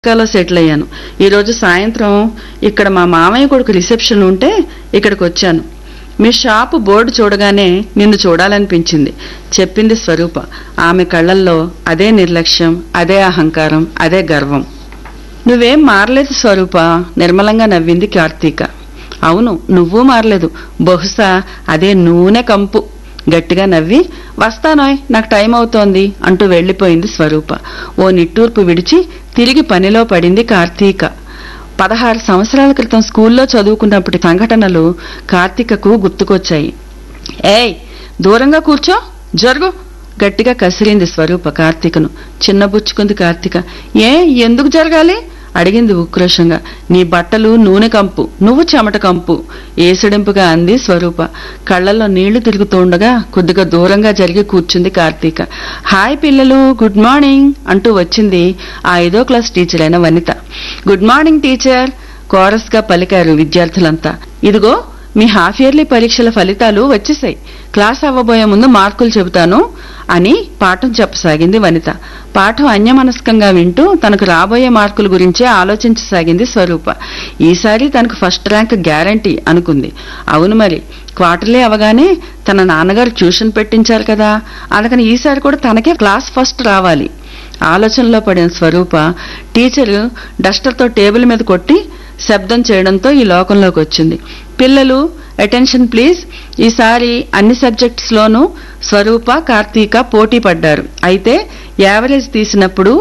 అమెరికాలో సెటిల్ అయ్యాను ఈరోజు సాయంత్రం ఇక్కడ మా మామయ్య కొడుకు రిసెప్షన్ ఉంటే ఇక్కడికి వచ్చాను మీ షాపు బోర్డు చూడగానే నిన్ను చూడాలనిపించింది చెప్పింది స్వరూప ఆమె కళ్ళల్లో అదే నిర్లక్ష్యం అదే అహంకారం అదే గర్వం నువ్వేం మారలేదు స్వరూప నిర్మలంగా నవ్వింది కార్తీక అవును నువ్వు మారలేదు బహుశా అదే నూనె కంపు గట్టిగా నవ్వి వస్తానోయ్ నాకు టైం అవుతోంది అంటూ వెళ్లిపోయింది స్వరూప ఓ నిట్టూర్పు విడిచి తిరిగి పనిలో పడింది కార్తీక పదహారు సంవత్సరాల క్రితం స్కూల్లో చదువుకున్నప్పటి సంఘటనలు కార్తీకకు గుర్తుకొచ్చాయి ఏయ్ దూరంగా కూర్చో జరుగు గట్టిగా కసిరింది స్వరూప కార్తీకను చిన్నబుచ్చుకుంది కార్తీక ఏ ఎందుకు జరగాలి అడిగింది ఉక్రోషంగా నీ బట్టలు నూనె కంపు నువ్వు చెమట కంపు ఏసడింపుగా అంది స్వరూప కళ్ళల్లో నీళ్లు తిరుగుతుండగా కొద్దిగా దూరంగా జరిగి కూర్చుంది కార్తీక హాయ్ పిల్లలు గుడ్ మార్నింగ్ అంటూ వచ్చింది ఆ ఐదో క్లాస్ టీచర్ అయిన Vanitha good morning teacher chorus గా పలికారు విద్యార్థులంతా ఇదిగో మీ హాఫ్ ఇయర్లీ పరీక్షల ఫలితాలు వచ్చేసాయి క్లాస్ అవ్వబోయే ముందు మార్కులు చెబుతాను అని పాఠం చెప్పసాగింది వనిత పాఠం అన్యమనస్కంగా వింటూ తనకు రాబోయే మార్కుల గురించే ఆలోచించసాగింది స్వరూప ఈసారి తనకు ఫస్ట్ ర్యాంక్ గ్యారంటీ అనుకుంది అవును మరి క్వార్టర్లీ అవగానే తన నాన్నగారు ట్యూషన్ పెట్టించారు కదా అందుకని ఈసారి కూడా తనకే క్లాస్ ఫస్ట్ రావాలి ఆలోచనలో పడిన స్వరూప టీచరు డస్టర్తో టేబుల్ మీద కొట్టి శబ్దం చేయడంతో ఈ లోకంలోకి వచ్చింది పిల్లలు అటెన్షన్ ప్లీజ్ ఈసారి అన్ని సబ్జెక్ట్స్ లోనూ స్వరూప కార్తీక పోటీ పడ్డారు అయితే యావరేజ్ తీసినప్పుడు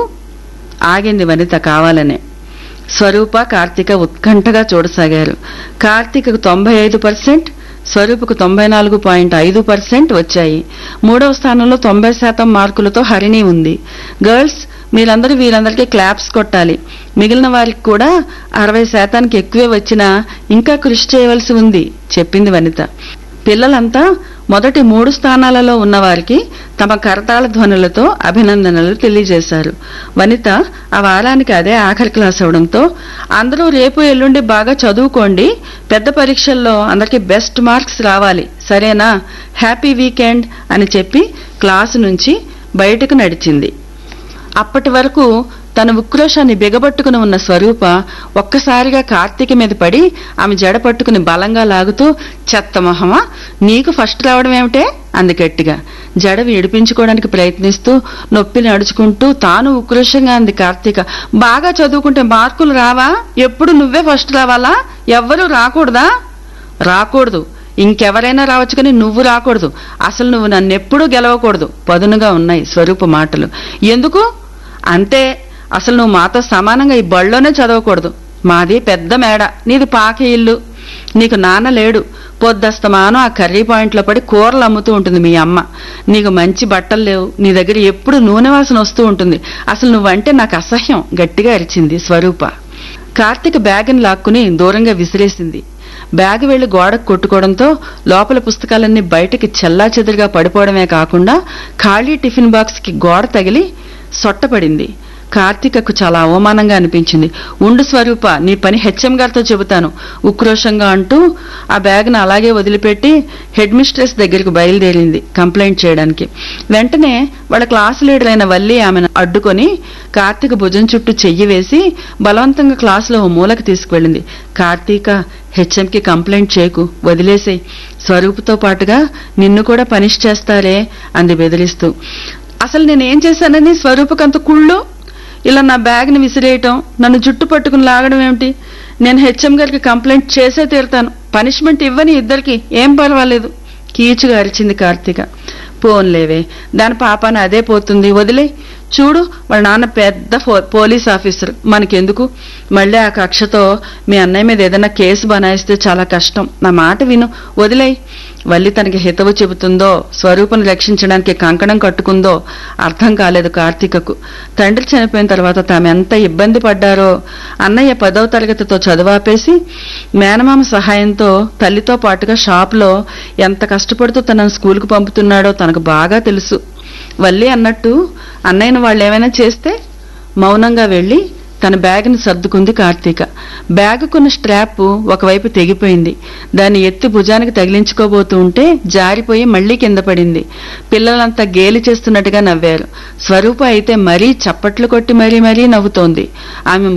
ఆగింది వనిత కావాలనే స్వరూప కార్తీక ఉత్కంఠగా చూడసాగారు కార్తీకకు తొంభై ఐదు పర్సెంట్ స్వరూపకు తొంభై నాలుగు పాయింట్ ఐదు పర్సెంట్ వచ్చాయి మూడవ స్థానంలో తొంభై శాతం మార్కులతో హరిణి ఉంది గర్ల్స్ మీరందరూ వీరందరికీ క్లాప్స్ కొట్టాలి మిగిలిన వారికి కూడా అరవై శాతానికి ఎక్కువే వచ్చినా ఇంకా కృషి చేయవలసి ఉంది చెప్పింది వనిత పిల్లలంతా మొదటి మూడు స్థానాలలో ఉన్నవారికి తమ కరతాళ ధ్వనులతో అభినందనలు తెలియజేశారు వనిత ఆ వారానికి అదే ఆఖరి క్లాస్ అవడంతో అందరూ రేపు ఎల్లుండి బాగా చదువుకోండి పెద్ద పరీక్షల్లో అందరికీ బెస్ట్ మార్క్స్ రావాలి సరేనా హ్యాపీ వీకెండ్ అని చెప్పి క్లాసు నుంచి బయటకు నడిచింది అప్పటి వరకు తన ఉక్రోషాన్ని బిగబట్టుకుని ఉన్న స్వరూప ఒక్కసారిగా కార్తీక మీద పడి ఆమె జడ పట్టుకుని బలంగా లాగుతూ చెత్త మొహమా నీకు ఫస్ట్ రావడం ఏమిటే అంది గట్టిగా జడ విడిపించుకోవడానికి ప్రయత్నిస్తూ నొప్పిని అడుచుకుంటూ తాను ఉక్రోషంగా అంది కార్తీక బాగా చదువుకుంటే మార్కులు రావా ఎప్పుడు నువ్వే ఫస్ట్ రావాలా ఎవ్వరూ రాకూడదా రాకూడదు ఇంకెవరైనా రావచ్చు కానీ నువ్వు రాకూడదు అసలు నువ్వు నన్నెప్పుడూ గెలవకూడదు పదునుగా ఉన్నాయి స్వరూప మాటలు ఎందుకు అంతే అసలు నువ్వు మాతో సమానంగా ఈ బళ్ళోనే చదవకూడదు మాది పెద్ద మేడ నీది పాక ఇల్లు నీకు నాన్న లేడు పొద్దస్తమానం ఆ కర్రీ పాయింట్లో పడి కూరలు అమ్ముతూ ఉంటుంది మీ అమ్మ నీకు మంచి బట్టలు లేవు నీ దగ్గర ఎప్పుడు నూనె వాసన వస్తూ ఉంటుంది అసలు నువ్వంటే నాకు అసహ్యం గట్టిగా అరిచింది స్వరూప కార్తీక బ్యాగ్ని లాక్కుని దూరంగా విసిరేసింది బ్యాగ్ వెళ్లి గోడకు కొట్టుకోవడంతో లోపల పుస్తకాలన్నీ బయటికి చెల్లా చెదురుగా పడిపోవడమే కాకుండా ఖాళీ టిఫిన్ బాక్స్ కి గోడ తగిలి సొట్టపడింది కార్తీకకు చాలా అవమానంగా అనిపించింది ఉండు స్వరూప నీ పని హెచ్ఎం గారితో చెబుతాను ఉక్రోషంగా అంటూ ఆ బ్యాగ్ను అలాగే వదిలిపెట్టి హెడ్ మిస్ట్రెస్ దగ్గరికి బయలుదేరింది కంప్లైంట్ చేయడానికి వెంటనే వాళ్ళ క్లాస్ లీడర్ అయిన వల్లి ఆమెను అడ్డుకొని కార్తీక భుజం చుట్టూ చెయ్యి వేసి బలవంతంగా క్లాసులో ఓ మూలకు తీసుకువెళ్ళింది కార్తీక హెచ్ఎంకి కంప్లైంట్ చేయకు వదిలేసేయ్ స్వరూపుతో పాటుగా నిన్ను కూడా పనిష్ చేస్తారే అంది బెదిరిస్తూ అసలు నేనేం చేశానని స్వరూపకంత కుళ్ళు ఇలా నా బ్యాగ్ని విసిరేయటం నన్ను జుట్టు పట్టుకుని లాగడం ఏమిటి నేను హెచ్ఎం గారికి కంప్లైంట్ చేసే తీరుతాను పనిష్మెంట్ ఇవ్వని ఇద్దరికి ఏం పర్వాలేదు కీచుగా అరిచింది కార్తీక పోన్లేవే దాని పాపాన అదే పోతుంది వదిలే చూడు వాళ్ళ నాన్న పెద్ద ఫో- పోలీస్ ఆఫీసర్ మనకెందుకు మళ్ళీ ఆ కక్షతో మీ అన్నయ్య మీద ఏదైనా కేసు బనాయిస్తే చాలా కష్టం నా మాట విను వదిలేయ్ వల్లి తనకి హితవు చెబుతుందో స్వరూపను రక్షించడానికి కంకణం కట్టుకుందో అర్థం కాలేదు కార్తీకకు తండ్రి చనిపోయిన తర్వాత తాము ఎంత ఇబ్బంది పడ్డారో అన్నయ్య పదవ తరగతితో చదువాపేసి మేనమామ సహాయంతో తల్లితో పాటుగా షాప్లో ఎంత కష్టపడుతూ తనను స్కూల్కు పంపుతున్నాడో తనకు బాగా తెలుసు వల్లి అన్నట్టు అన్నయ్యను వాళ్ళు ఏమైనా చేస్తే మౌనంగా వెళ్లి తన బ్యాగ్ని సర్దుకుంది కార్తీక బ్యాగుకున్న స్ట్రాప్ ఒకవైపు తెగిపోయింది దాన్ని ఎత్తి భుజానికి తగిలించుకోబోతూ ఉంటే జారిపోయి మళ్లీ కింద పడింది పిల్లలంతా గేలి చేస్తున్నట్టుగా నవ్వారు స్వరూప అయితే మరీ చప్పట్లు కొట్టి మరీ మరీ నవ్వుతోంది ఆమె